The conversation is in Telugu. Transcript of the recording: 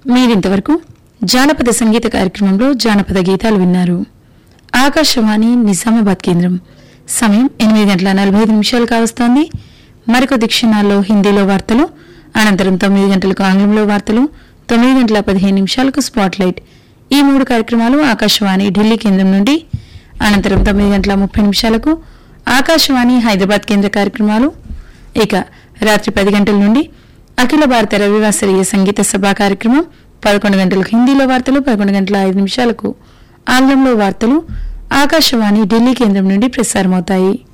మీరింతవరకు జానపద సంగీత కార్యక్రమంలో జానపద గీతాలు విన్నారు ఆకాశవాణి నిజామాబాద్ కేంద్రం సమయం ఎనిమిది గంటల నలభై ఐదు నిమిషాలు కావస్తోంది మరికొద్ది క్షణాల్లో హిందీలో వార్తలు అనంతరం తొమ్మిది గంటలకు ఆంగ్లంలో వార్తలు తొమ్మిది గంటల పదిహేను నిమిషాలకు స్పాట్ లైట్ ఈ మూడు కార్యక్రమాలు ఆకాశవాణి ఢిల్లీ కేంద్రం నుండి అనంతరం తొమ్మిది గంటల ముప్పై నిమిషాలకు ఆకాశవాణి హైదరాబాద్ కేంద్ర కార్యక్రమాలు ఇక రాత్రి పది గంటల నుండి అఖిల భారత రవివాసరీయ సంగీత సభ కార్యక్రమం పదకొండు గంటలకు హిందీలో వార్తలు పదకొండు గంటల ఐదు నిమిషాలకు ఆంగ్లంలో వార్తలు ఆకాశవాణి ఢిల్లీ కేంద్రం నుండి ప్రసారమవుతాయి